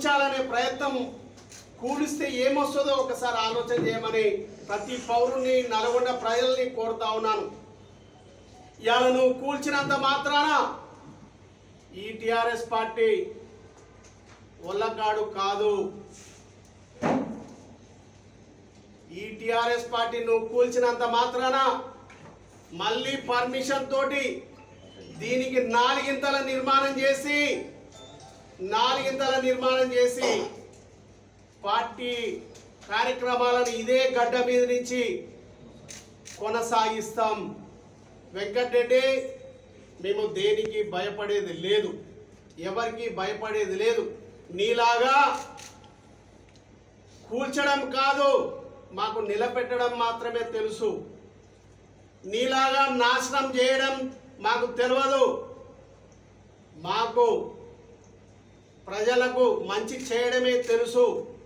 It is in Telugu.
కూల్చాలనే ప్రయత్నం కూలిస్తే ఏమొస్తుందో ఒకసారి ఆలోచన చేయమని ప్రతి పౌరుని నల్గొండ ప్రజల్ని కోరుతా ఉన్నాను ఇవాళ నువ్వు కూల్చినంత మాత్రాన ఈ టిఆర్ఎస్ పార్టీ ఒల్లగాడు కాదు ఈ టిఆర్ఎస్ పార్టీ నువ్వు కూల్చినంత మాత్రాన మళ్ళీ పర్మిషన్ తోటి దీనికి నాలుగింతల నిర్మాణం చేసి నాలుగింతల నిర్మాణం చేసి పార్టీ కార్యక్రమాలను ఇదే గడ్డ మీద నుంచి కొనసాగిస్తాం వెంకటరెడ్డి మేము దేనికి భయపడేది లేదు ఎవరికి భయపడేది లేదు నీలాగా కూల్చడం కాదు మాకు నిలబెట్టడం మాత్రమే తెలుసు నీలాగా నాశనం చేయడం మాకు తెలియదు మాకు ప్రజలకు మంచి చేయడమే తెలుసు